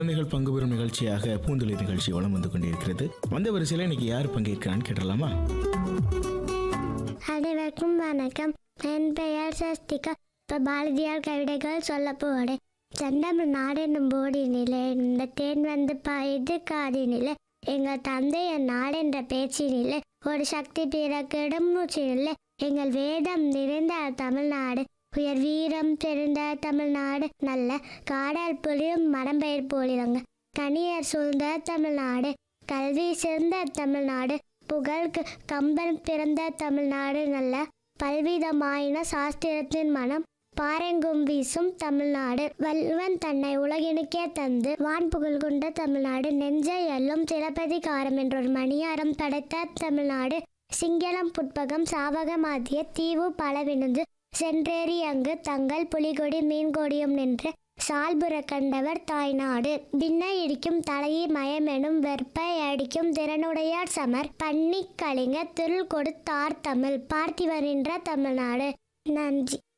குழந்தைகள் பங்கு பெறும் நிகழ்ச்சியாக பூந்தொழி நிகழ்ச்சி வளம் வந்து கொண்டிருக்கிறது வந்த வரிசையில் இன்னைக்கு யார் பங்கேற்கிறான்னு கேட்டலாமா அனைவருக்கும் வணக்கம் என் பெயர் சஸ்திகா இப்போ பாரதியார் கவிதைகள் சொல்ல போகிறேன் செந்தமிழ் நாடென்னும் போடினிலே இந்த தேன் வந்து பாயுது காதினிலே எங்கள் தந்தை என் நாடென்ற பேச்சினிலே ஒரு சக்தி பிறக்கிடும் மூச்சினிலே எங்கள் வேதம் நிறைந்த தமிழ்நாடு உயர் வீரம் தெரிந்த தமிழ்நாடு நல்ல காடல் புலியும் மரம்பெயர் போலிருங்க கனியர் சூழ்ந்த தமிழ்நாடு கல்வி சிறந்த தமிழ்நாடு புகழ்க்கு கம்பன் பிறந்த தமிழ்நாடு நல்ல பல்விதமாயின சாஸ்திரத்தின் மனம் பாரெங்கும் வீசும் தமிழ்நாடு வல்வன் தன்னை உலகினுக்கே தந்து வான் புகழ் கொண்ட தமிழ்நாடு நெஞ்சை எல்லும் சிலப்பதிகாரம் என்றொரு மணியாரம் படைத்த தமிழ்நாடு சிங்களம் புட்பகம் சாவகம் ஆகிய தீவு பலவினுந்து சென்றேறி அங்கு தங்கள் புலிகொடி மீன்கொடியும் நின்று சால்புற கண்டவர் தாய்நாடு விண்ணை இடிக்கும் தலையை மயமெனும் வெற்பை அடிக்கும் திறனுடையார் சமர் பண்ணி கலிங்க திருள் கொடுத்தார் தமிழ் பார்த்திவரின்ற தமிழ்நாடு நன்றி